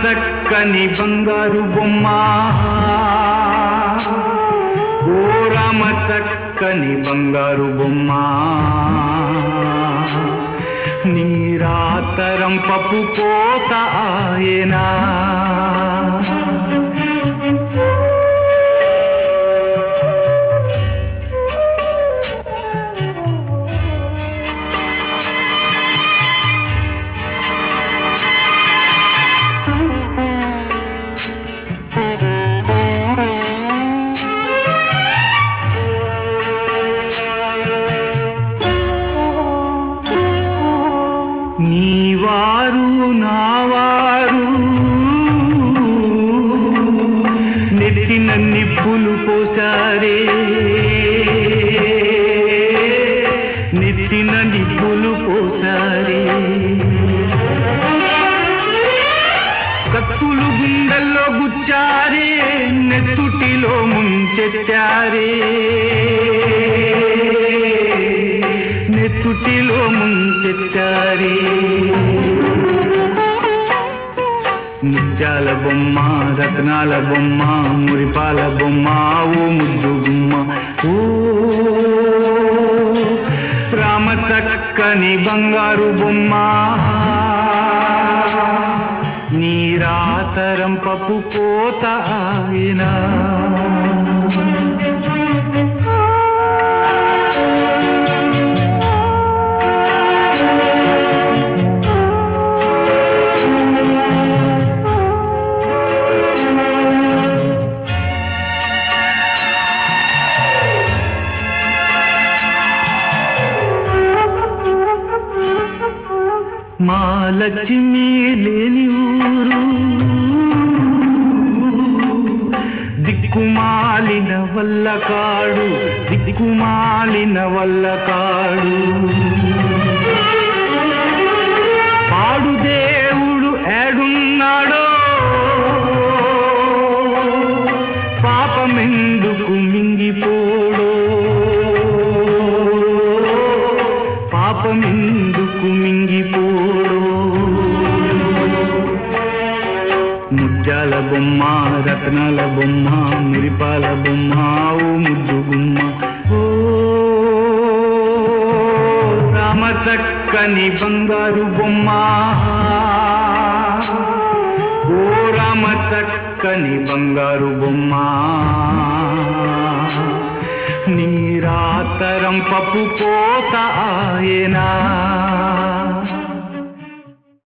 చక్కని బంగారు బొమ్మ ఓ రామ చక్కని బంగారు బొమ్మ నీరాతరం పప్పు పోత ఆయనా నీవారు నావారు నెత్తిన నిప్పులు పోసారే నెత్తిన నిప్పులు పోసారే కత్తులు గుండెల్లో గుచ్చారే నెత్తుటిలో ముంచెత్తారే నెత్తుటిలో ముంచెత్తారే ముత్యాల బొమ్మ రత్నాల బొమ్మ మురిపాల బొమ్మ ఓ ముద్దు గుమ్మ ఓ రామ చక్కని బంగారు బొమ్మ నీరాతరం పప్పు పోత ఆయనా మా లక్ష్మి లేని ఊరు దిక్కుమాలిన వల్ల కాడు దిక్కుమాలిన వల్ల కాడు పాడు దేవుడు ఏడున్నాడో పాపమెందుకు మింగిపోడో పాపమెందుకు మింగిపోడో ముత్యాల బొమ్మ రత్నాల బొమ్మ మురిపాల బొమ్మ ఓ ముద్దు గుమ్మ ఓ రామ చక్కని బంగారు బొమ్మ ఓ రామ చక్కని బంగారు బొమ్మ నీరాతరం పప్పు పోత ఆయనా